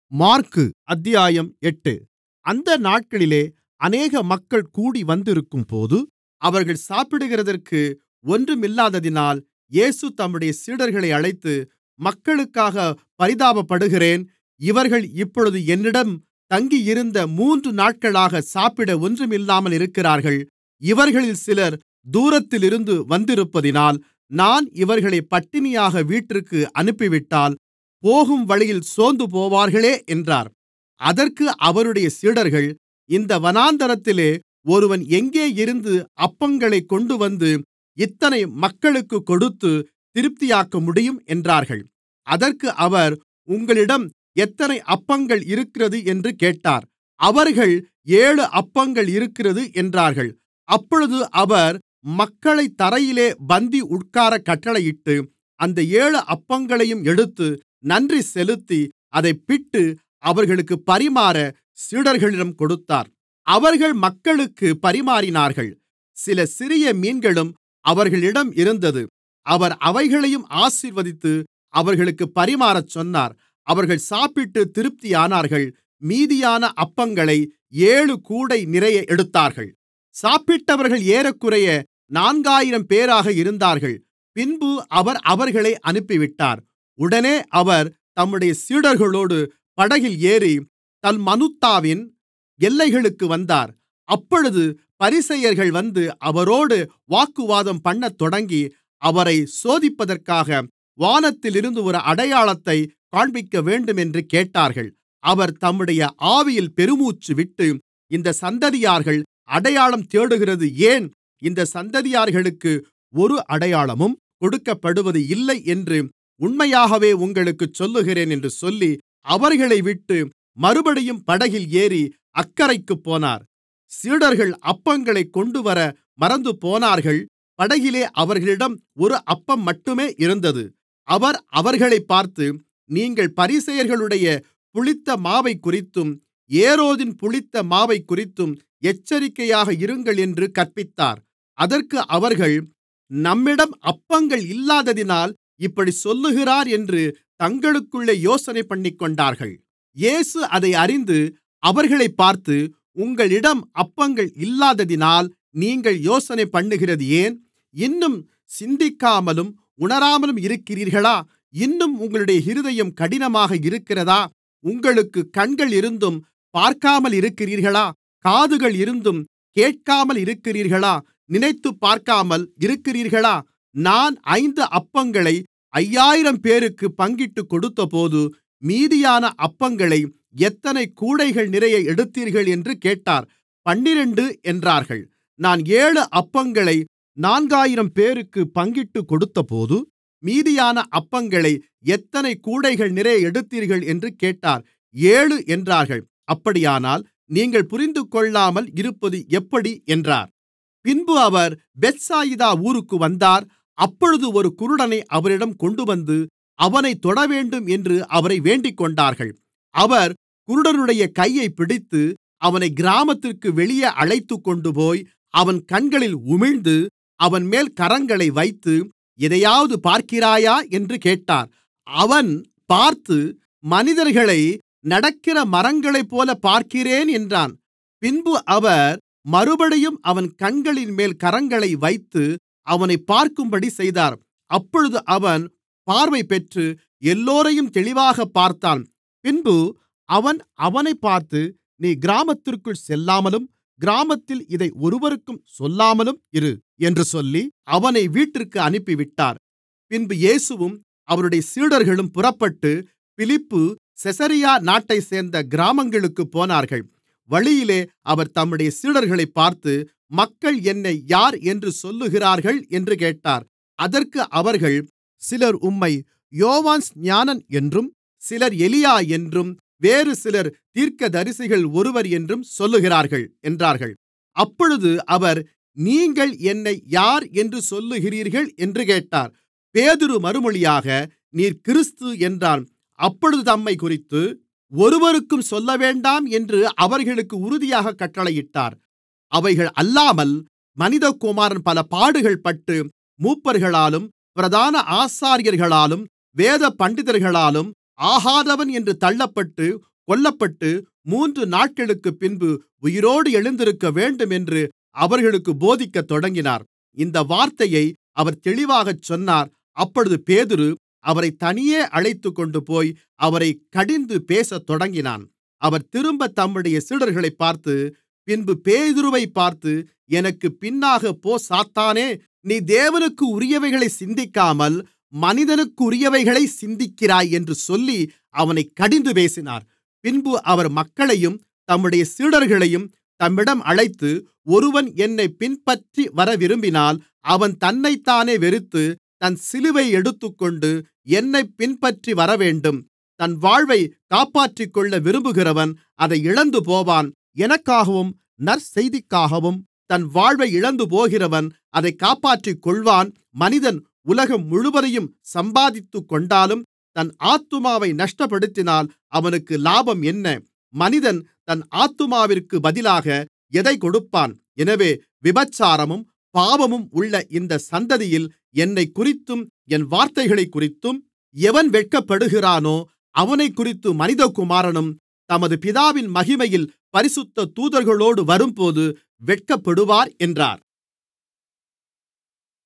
மாற்கு அத்தியாயம் எட்டு அந்த நாட்களிலே அநேக மக்கள் கூடிவந்திருக்கும்போது அவர்கள் சாப்பிடுகிறதற்கு ஒன்றுமில்லாததினால் இயேசு தம்முடைய சீடர்களை அழைத்து மக்களுக்காகப் பரிதாபப்படுகிறேன் இவர்கள் இப்பொழுது என்னிடம் தங்கியிருந்த மூன்று நாட்களாக சாப்பிட ஒன்றுமில்லாமல் இருக்கிறார்கள் இவர்களில் சிலர் தூரத்திலிருந்து வந்திருப்பதினால் நான் இவர்களைப் பட்டினியாக வீட்டிற்கு அனுப்பிவிட்டால் போகும் வழியில் சோர்ந்துபோவார்களே என்றார் அதற்கு அவருடைய சீடர்கள் இந்த வனாந்திரத்திலே ஒருவன் எங்கேயிருந்து அப்பங்களைக் கொண்டுவந்து இத்தனை மக்களுக்குக் கொடுத்து திருப்தியாக்கமுடியும் என்றார்கள் அதற்கு அவர் உங்களிடம் எத்தனை அப்பங்கள் இருக்கிறது என்று கேட்டார் அவர்கள் ஏழு அப்பங்கள் இருக்கிறது என்றார்கள் அப்பொழுது அவர் மக்களைத் தரையிலே பந்தி உட்காரக் கட்டளையிட்டு அந்த ஏழு அப்பங்களையும் எடுத்து நன்றி செலுத்தி அதைப் பிட்டு அவர்களுக்குப் பரிமாற சீடர்களிடம் கொடுத்தார் அவர்கள் மக்களுக்குப் பரிமாறினார்கள் சில சிறிய மீன்களும் அவர்களிடம் இருந்தது அவர் அவைகளையும் ஆசீர்வதித்து அவர்களுக்குப் பரிமாறச் சொன்னார் அவர்கள் சாப்பிட்டுத் திருப்தியானார்கள் மீதியான அப்பங்களை ஏழு கூடை நிறைய எடுத்தார்கள் சாப்பிட்டவர்கள் ஏறக்குறைய நான்காயிரம்பேராக இருந்தார்கள் பின்பு அவர் அவர்களை அனுப்பிவிட்டார் உடனே அவர் தம்முடைய சீடர்களோடு படகில் ஏறி தல்மனூத்தாவின் எல்லைகளுக்கு வந்தார் அப்பொழுது பரிசேயர்கள் வந்து அவரோடு வாக்குவாதம்பண்ணத் தொடங்கி அவரை சோதிப்பதற்காக வானத்திலிருந்து ஒரு அடையாளத்தைக் காண்பிக்கவேண்டுமென்று கேட்டார்கள் அவர் தம்முடைய ஆவியில் பெருமூச்சுவிட்டு இந்தச் சந்ததியார்கள் அடையாளம் தேடுகிறது ஏன் இந்தச் சந்ததியார்களுக்கு ஒரு அடையாளமும் கொடுக்கப்படுவது இல்லை என்று உண்மையாகவே உங்களுக்குச் சொல்லுகிறேன் என்று சொல்லி அவர்களைவிட்டு மறுபடியும் படகில் ஏறி அக்கரைக்குப் போனார் சீடர்கள் அப்பங்களைக் கொண்டுவர மறந்துபோனார்கள் படகிலே அவர்களிடம் ஒரு அப்பம் மட்டுமே இருந்தது அவர் அவர்களைப் பார்த்து நீங்கள் பரிசேயர்களுடைய புளித்த மாவைக்குறித்தும் ஏரோதின் புளித்த மாவைக்குறித்தும் எச்சரிக்கையாக இருங்கள் என்று கற்பித்தார் அதற்கு அவர்கள் நம்மிடம் அப்பங்கள் இல்லாததினால் இப்படிச் சொல்லுகிறார் என்று தங்களுக்குள்ளே யோசனைபண்ணிக்கொண்டார்கள் இயேசு அதை அறிந்து அவர்களைப் பார்த்து உங்களிடம் அப்பங்கள் இல்லாததினால் நீங்கள் யோசனைபண்ணுகிறது ஏன் இன்னும் சிந்திக்காமலும் உணராமலும் இருக்கிறீர்களா இன்னும் உங்களுடைய இருதயம் கடினமாக இருக்கிறதா உங்களுக்குக் கண்கள் இருந்தும் பார்க்காமல் இருக்கிறீர்களா காதுகள் இருந்தும் கேட்காமல் இருக்கிறீர்களா நினைத்துப் பார்க்காமல் இருக்கிறீர்களா நான் ஐந்து அப்பங்களை ஐயாயிரம்பேருக்குப் பங்கிட்டுக் கொடுத்தபோது மீதியான அப்பங்களை எத்தனை கூடைகள் நிறைய எடுத்தீர்கள் என்று கேட்டார் பன்னிரண்டு என்றார்கள் நான் ஏழு அப்பங்களை நான்காயிரம்பேருக்குப் பங்கிட்டுக் கொடுத்தபோது மீதியான அப்பங்களை எத்தனை கூடைகள் நிறைய எடுத்தீர்கள் என்று கேட்டார் ஏழு என்றார்கள் அப்படியானால் நீங்கள் புரிந்துகொள்ளாமல் இருப்பது எப்படி என்றார் பின்பு அவர் பெத்சாயிதா ஊருக்கு வந்தார் அப்பொழுது ஒரு குருடனை அவரிடம் கொண்டுவந்து அவனைத் தொடவேண்டும் என்று அவரை வேண்டிக்கொண்டார்கள் அவர் குருடனுடைய கையைப் பிடித்து அவனை கிராமத்திற்கு வெளியே அழைத்துக்கொண்டுபோய் அவன் கண்களில் உமிழ்ந்து அவன்மேல் கரங்களை வைத்து எதையாவது பார்க்கிறாயா என்று கேட்டார் அவன் பார்த்து மனிதர்களை நடக்கிற மரங்களைப்போல பார்க்கிறேன் என்றான் பின்பு அவர் மறுபடியும் அவன் கண்களின்மேல் கரங்களை வைத்து அவனைப் பார்க்கும்படி செய்தார் அப்பொழுது அவன் பார்வை பெற்று எல்லோரையும் தெளிவாகப் பார்த்தான் பின்பு அவன் அவனைப் பார்த்து நீ கிராமத்திற்குள் செல்லாமலும் கிராமத்தில் இதை ஒருவருக்கும் சொல்லாமலும் இரு என்று சொல்லி அவனை வீட்டிற்கு அனுப்பிவிட்டார் பின்பு இயேசுவும் அவருடைய சீடர்களும் புறப்பட்டு பிலிப்பு செசரியா நாட்டைச் சேர்ந்த கிராமங்களுக்குப் போனார்கள் வழியிலே அவர் தம்முடைய சீடர்களைப் பார்த்து மக்கள் என்னை யார் என்று சொல்லுகிறார்கள் என்று கேட்டார் அதற்கு அவர்கள் சிலர் உம்மை யோவான்ஸ்நானன் என்றும் சிலர் எலியா என்றும் வேறு சிலர் தீர்க்கதரிசிகள் ஒருவர் என்றும் சொல்லுகிறார்கள் என்றார்கள் அப்பொழுது அவர் நீங்கள் என்னை யார் என்று சொல்லுகிறீர்கள் என்று கேட்டார் பேதுரு மறுமொழியாக நீர் கிறிஸ்து என்றான் அப்பொழுது தம்மைக்குறித்து ஒருவருக்கும் சொல்லவேண்டாம் என்று அவர்களுக்கு உறுதியாகக் கட்டளையிட்டார் அவைகள் அல்லாமல் மனிதகுமாரன் பல பாடுகள்பட்டு மூப்பர்களாலும் பிரதான ஆசாரியர்களாலும் வேதபண்டிதர்களாலும் ஆகாதவன் என்று தள்ளப்பட்டு கொல்லப்பட்டு மூன்று நாட்களுக்குப்பின்பு உயிரோடு எழுந்திருக்கவேண்டும் என்று அவர்களுக்குப் போதிக்கத் தொடங்கினார் இந்த வார்த்தையை அவர் தெளிவாகச் சொன்னார் அப்பொழுது பேதுரு அவரைத் தனியே அழைத்துக்கொண்டுபோய் அவரைக் கடிந்து பேசத் தொடங்கினான் அவர் திரும்பத் தம்முடைய சீடர்களைப் பார்த்து பின்பு பேதுருவைப் பார்த்து எனக்குப் பின்னாகப் போ சாத்தானே நீ தேவனுக்கு உரியவைகளைச் சிந்திக்காமல் மனிதனுக்குரியவைகளைச் சிந்திக்கிறாய் என்று சொல்லி அவனைக் கடிந்து பேசினார் பின்பு அவர் மக்களையும் தம்முடைய சீடர்களையும் தம்மிடம் அழைத்து ஒருவன் என்னைப் பின்பற்றி வரவிரும்பினால் அவன் தன்னைத்தானே வெறுத்து தன் சிலுவையை எடுத்துக்கொண்டு என்னைப் பின்பற்றி வரவேண்டும் தன் வாழ்வைக் காப்பாற்றிக்கொள்ள விரும்புகிறவன் அதை இழந்துபோவான் எனக்காகவும் நற்செய்திக்காகவும் தன் வாழ்வை இழந்துபோகிறவன் அதைக் காப்பாற்றிக்கொள்வான் மனிதன் உலகம் முழுவதையும் சம்பாதித்துக்கொண்டாலும் தன் ஆத்துமாவை நஷ்டப்படுத்தினால் அவனுக்கு லாபம் என்ன மனிதன் தன் ஆத்துமாவிற்கு பதிலாக எதைக் கொடுப்பான் எனவே விபசாரமும் பாவமும் உள்ள இந்த சந்ததியில் என்னைக்குறித்தும் என் வார்த்தைகளைக்குறித்தும் எவன் வெட்கப்படுகிறானோ அவனைக்குறித்து மனிதகுமாரனும் தமது பிதாவின் மகிமையில் பரிசுத்த தூதர்களோடு வரும்போது வெட்கப்படுவார் என்றார்